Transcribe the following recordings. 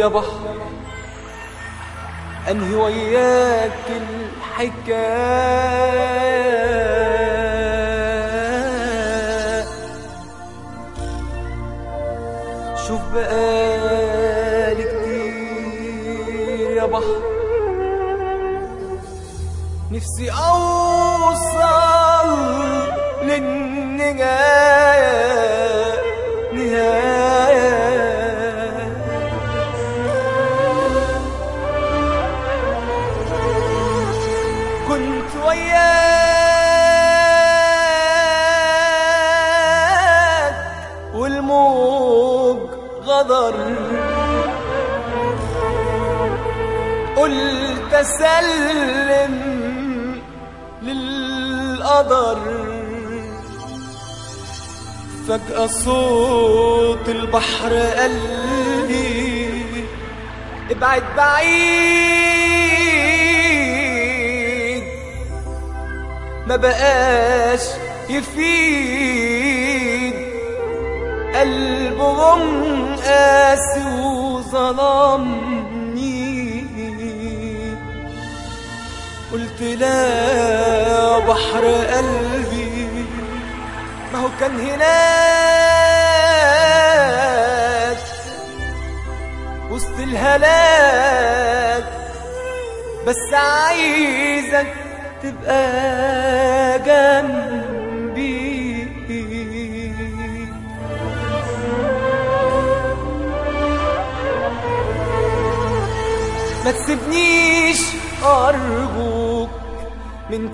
يا بحر انهي وياك الحكايه شوف بقالي كتير يا بحر نفسي اوصل للنهايه نهايه كنت وياك والموج غدر قلت اسلم للقدر فجأة صوت البحر قال لي ابعد بعيد ما بقاش يفيد قلبه غم قاسي وظلمني قلت لا يا بحر قلبي ما هو كان هناك وسط الهلاك بس عايزك تبقى جنبي ما تسيبنيش أرجوك من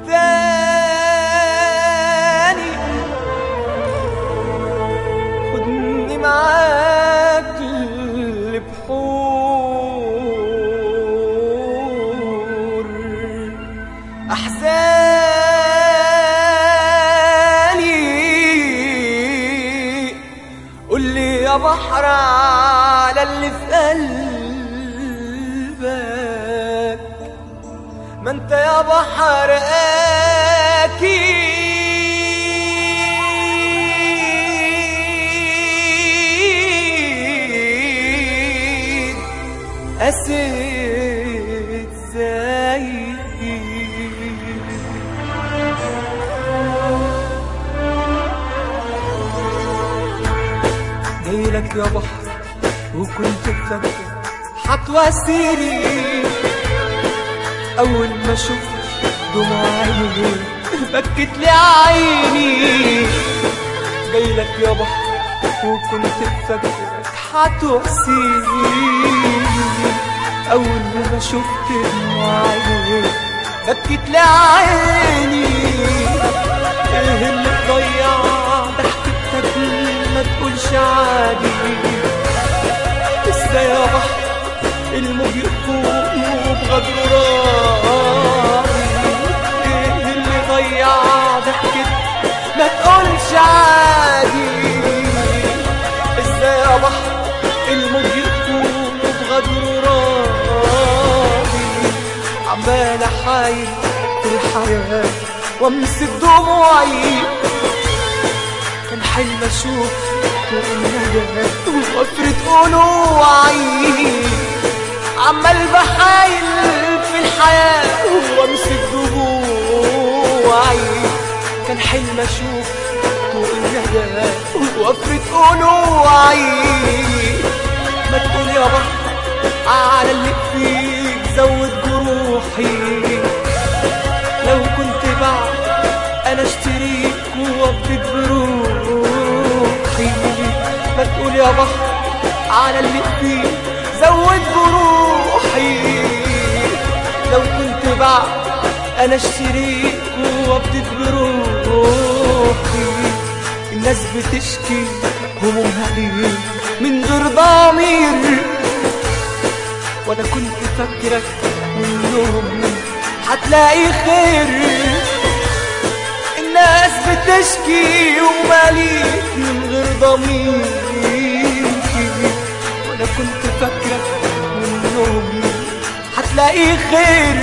تاني خدني معاك لبحور أحزاني قول لي يا بحر على اللي في قلبك ما انت يا بحر اكيد قسيت زي جايلك يا بحر وكنت مفكر هتواسيني أول ما شفت دموع عيني بكت لي عيني جايلك يا بحر وكنت مفكرك هتواسيني أول ما شفت دموع عيني بكت لي عيني ايه اللي ضيع ضحكتك ما تقولش عادي لسه يا بحر الموج يقوم بغدر راضي ايه اللي ضيع ضحكت ما تقولش عادي ازاي يا بحر الموج يقوم بغدر راضي عمال احايل في الحياة وامسك دموعي كان حلم اشوف فوق الندى وافرد قلوعي عمال بحايل في الحياة وامسك دموعي كان حلم اشوف فوق الندى وافرد قلوعي ما تقول يا بحر على اللي فيك زود جروحي لو كنت بعد انا اشتريك وابدك بروحي ما تقول يا بحر على اللي فيه زود بروحي لو كنت بعد انا اشتريك وابدك بروحي الناس بتشكي همومها ليه من غير ضمير وانا كنت فاكرك منهم هتلاقي خير الناس بتشكي وماليك من غير ضمير وانا كنت فاكرك منهم هتلاقي خير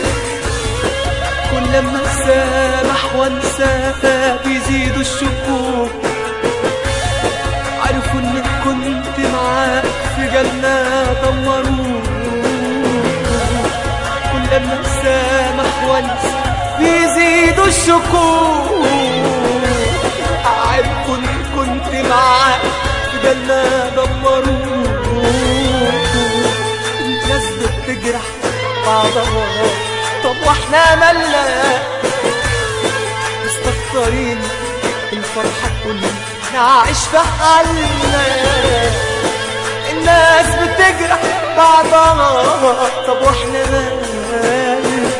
كل ما اسامح وانسى بيزيدوا الشكوك عرفوا انك كنت معاك في جنة دوروا لما نسامح ونس بيزيدوا الشكوك عيب كنت كنت معاك في جنة دمروك الناس بتجرح بعضها طب واحنا مالنا مستكترين الفرحة كلنا نعيش في حالنا الناس بتجرح بعضها طب واحنا مالنا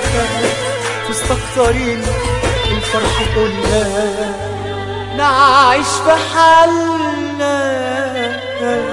مستكترين الفرحة كلنا نعيش في حالنا